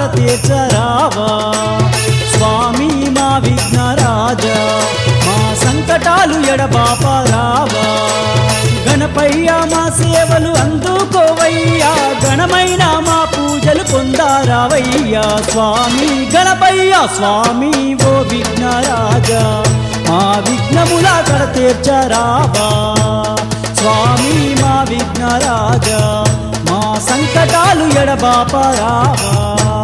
కడ తీర్చరావా స్వామి మా విఘ్నరాజా మా సంకటాలు ఎడబాపరావా గణపయ్య మా సేవలు అందుకోవయ్యా గణమైన మా పూజలు పొందారావయ్యా స్వామి గణపయ్య స్వామి ఓ విఘ్నరాజా మా విఘ్నముల కడ తీర్చరావా స్వామి మా విఘ్నరాజా మా సంకటాలు ఎడబాపరావా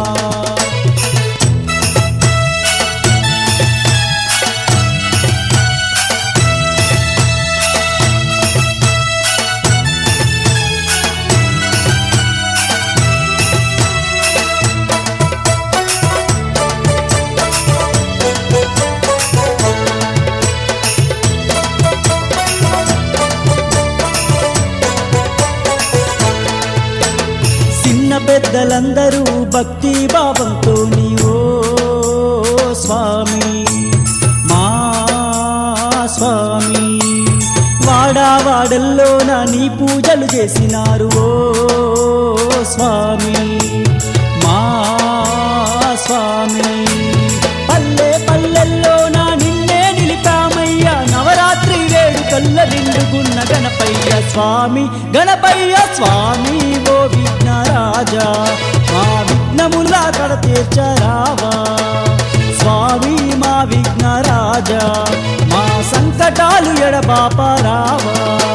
చిన్న పెద్దలందరూ భక్తి భావంతో ఓ స్వామి మా స్వామి వాడావాడల్లో నా నీ పూజలు చేసినారు ఓ స్వామి మా స్వామి పల్లె పల్లెల్లో నా నిన్నే నిలిపామయ్యా నవరాత్రి వేడుకల్ల నిండుకున్న గణపయ్య స్వామి గణపయ్య స్వామి ఓ విఘ్నరాజా మా విఘ్నములా కడ తీర్చరావా స్వామి మా విఘ్నరాజా మా సంకటాలు ఎడబాపరావా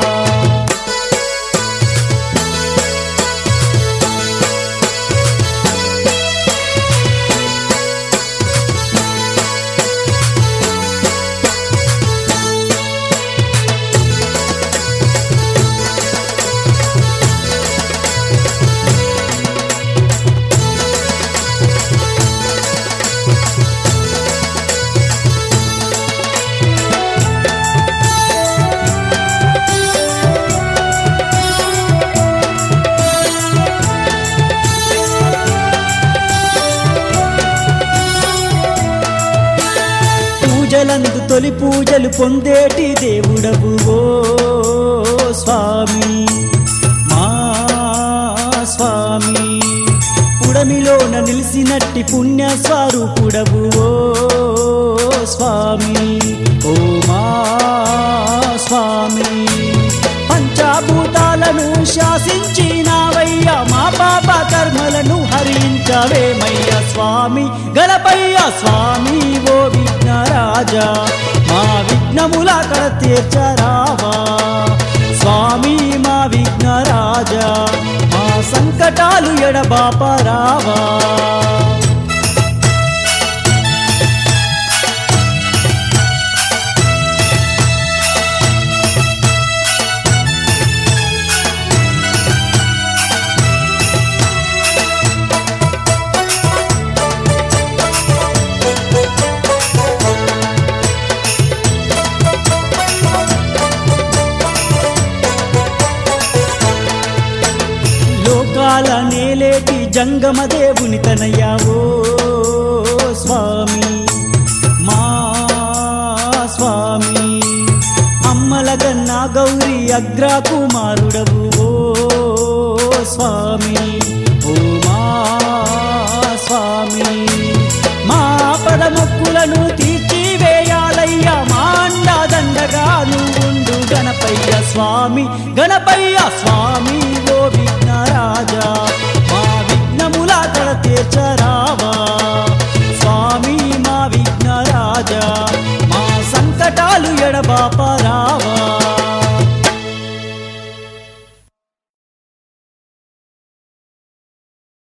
పూజలందు తొలి పూజలు పొందేటి దేవుడవు ఓ స్వామి మా స్వామి పుడమిలోన నిలిసినట్టి పుణ్య స్వరూపుడవు ఓ స్వామి ఓ మా స్వామి పంచాభూతాలను శాసించినావయ్యా మా పాప కర్మలను హరించవేమయ్య స్వామి గణపయ్య స్వామి ఓ విఘ్నరాజా మా విఘ్నముల కడ తీర్చరావా స్వామి మా విఘ్నరాజా మా సంకటాలు ఎడబాపరావా లోకాల నేలేటి జంగమ దేవుని తనయ్యావో స్వామి మా స్వామి అమ్మల కన్నా గౌరీ అగ్ర కుమారుడవు ఓ స్వామి ఓ మా స్వామి మా పదముక్కులను తీర్చివేయాలయ్యా మా అండా దండగా నువ్వుండు గణపయ్య స్వామి గణపయ్య స్వామి